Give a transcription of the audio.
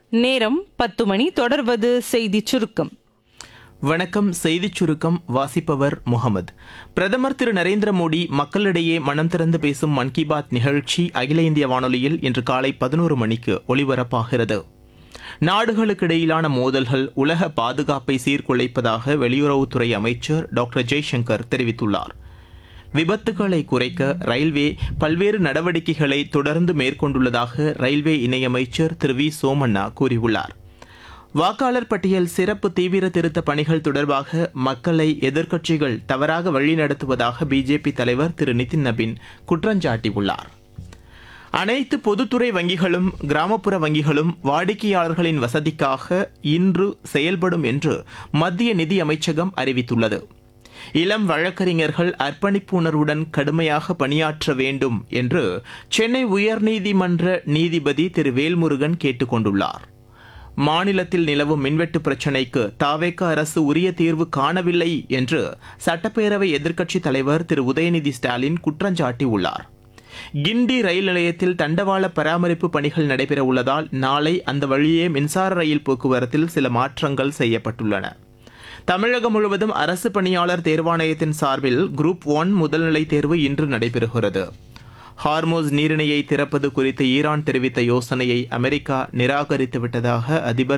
நேரம் பத்து மணி தொடர்வது செய்திச் சுருக்கம் வணக்கம் செய்திச் சுருக்கம் வாசிப்பவர் முகமது பிரதமர் திரு நரேந்திர மோடி மக்களிடையே மனம் திறந்து பேசும் மன் கி பாத் நிகழ்ச்சி அகில இந்திய வானொலியில் இன்று காலை பதினோரு மணிக்கு ஒலிபரப்பாகிறது நாடுகளுக்கிடையிலான மோதல்கள் உலக பாதுகாப்பை சீர்குலைப்பதாக வெளியுறவுத்துறை அமைச்சர் டாக்டர் ஜெய்சங்கர் தெரிவித்துள்ளார் விபத்துகளை குறைக்க ரயில்வே பல்வேறு நடவடிக்கைகளை தொடர்ந்து மேற்கொண்டுள்ளதாக ரயில்வே இணையமைச்சர் திரு வி சோமண்ணா கூறியுள்ளார் வாக்காளர் பட்டியல் சிறப்பு தீவிர திருத்த பணிகள் தொடர்பாக மக்களை எதிர்க்கட்சிகள் தவறாக வழிநடத்துவதாக பிஜேபி தலைவர் திரு நிதின் நபின் குற்றஞ்சாட்டியுள்ளார் அனைத்து பொதுத்துறை வங்கிகளும் கிராமப்புற வங்கிகளும் வாடிக்கையாளர்களின் வசதிக்காக இன்று செயல்படும் என்று மத்திய நிதி அமைச்சகம் அறிவித்துள்ளது இளம் வழக்கறிஞர்கள் அர்ப்பணிப்பு உணர்வுடன் கடுமையாக பணியாற்ற வேண்டும் என்று சென்னை உயர்நீதிமன்ற நீதிபதி திரு வேல்முருகன் கேட்டுக் கொண்டுள்ளார் மாநிலத்தில் நிலவும் மின்வெட்டு பிரச்சினைக்கு தாவேக அரசு உரிய தீர்வு காணவில்லை என்று சட்டப்பேரவை எதிர்க்கட்சித் தலைவர் திரு உதயநிதி ஸ்டாலின் குற்றஞ்சாட்டியுள்ளார் கிண்டி ரயில் நிலையத்தில் தண்டவாள பராமரிப்பு பணிகள் நடைபெற உள்ளதால் நாளை அந்த வழியே மின்சார ரயில் போக்குவரத்தில் சில மாற்றங்கள் செய்யப்பட்டுள்ளன தமிழகம் முழுவதும் அரசு பணியாளர் தேர்வாணையத்தின் சார்பில் குரூப் ஒன் முதல்நிலை தேர்வு இன்று நடைபெறுகிறது ஹார்மோஸ் நீரிணையை திறப்பது குறித்து ஈரான் தெரிவித்த யோசனையை அமெரிக்கா நிராகரித்து விட்டதாக அதிபர்